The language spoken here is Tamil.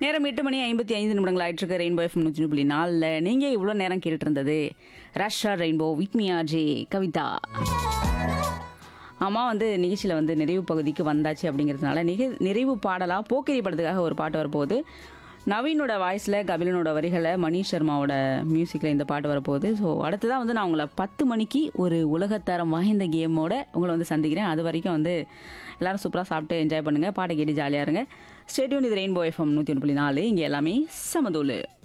நேரம் எட்டு மணி ஐம்பத்தி ஐந்து நிமிடங்கள் ஆயிட்டு இருக்கு ரெயின்போ எஃப்எம் நூற்றி புள்ளி நாலில் நீங்கள் இவ்வளோ நேரம் கேட்டுட்டு இருந்தது ரஷ்யா ரெயின்போ வித்மியா ஜே கவிதா அம்மா வந்து நிகழ்ச்சியில் வந்து நிறைவு பகுதிக்கு வந்தாச்சு அப்படிங்கிறதுனால நிக நிறைவு பாடலாக போக்கிரி படத்துக்காக ஒரு பாட்டு வரப்போகுது நவீனோட வாய்ஸில் கபிலனோட வரிகளை மணிஷ் சர்மாவோட மியூசிக்கில் இந்த பாட்டு வரப்போகுது ஸோ அடுத்ததான் வந்து நான் உங்களை பத்து மணிக்கு ஒரு உலகத்தரம் வாய்ந்த கேமோட உங்களை வந்து சந்திக்கிறேன் அது வரைக்கும் வந்து எல்லாரும் சூப்பராக சாப்பிட்டு என்ஜாய் பண்ணுங்கள் பாட்டை கேட்டு ஜாலியாக இருங்க ஸ்டேடியூன் இது ரெயின்போ எஃப்எம் நூற்றி ஒன்று புள்ளி நாலு இங்கே எல்லாமே சமதூள்